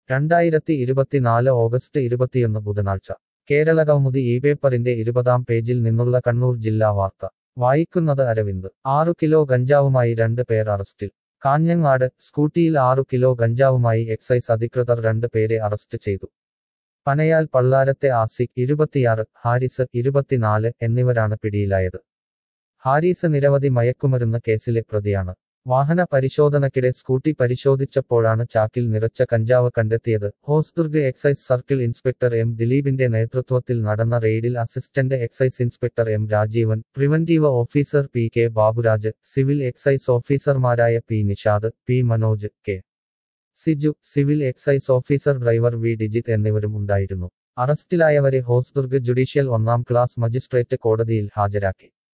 രണ്ടായിരത്തി ഇരുപത്തിനാല് ഓഗസ്റ്റ് ഇരുപത്തിയൊന്ന് ബുധനാഴ്ച കേരള കൗമുദി ഈ പേപ്പറിന്റെ ഇരുപതാം പേജിൽ നിന്നുള്ള കണ്ണൂർ ജില്ലാ വാർത്ത വായിക്കുന്നത് അരവിന്ദ് ആറു കിലോ ഗഞ്ചാവുമായി രണ്ട് പേർ അറസ്റ്റിൽ കാഞ്ഞങ്ങാട് സ്കൂട്ടിയിൽ ആറു കിലോ ഗഞ്ചാവുമായി എക്സൈസ് അധികൃതർ രണ്ട് പേരെ അറസ്റ്റ് ചെയ്തു പനയാൽ പള്ളാരത്തെ ആസിഖ് ഇരുപത്തിയാറ് ഹാരിസ് ഇരുപത്തിനാല് എന്നിവരാണ് പിടിയിലായത് ഹാരിസ് നിരവധി മയക്കുമരുന്ന് കേസിലെ പ്രതിയാണ് വാഹന പരിശോധനയ്ക്കിടെ സ്കൂട്ടി പരിശോധിച്ചപ്പോഴാണ് ചാക്കിൽ നിറച്ച കഞ്ചാവ് കണ്ടെത്തിയത് Hosdurg excise circle inspector M ദിലീപിന്റെ നേതൃത്വത്തിൽ നടന്ന റെയ്ഡിൽ assistant excise inspector M Rajeevan preventive officer P K Baburaj civil excise ഓഫീസർമാരായ P Nishad P Manoj K Siju civil excise officer driver V Dijith എന്നിവരും ഉണ്ടായിരുന്നു അറസ്റ്റിലായവരെ ഹോസ്ദുർഗ് ജുഡീഷ്യൽ ഒന്നാം ക്ലാസ് മജിസ്ട്രേറ്റ് കോടതിയിൽ ഹാജരാക്കി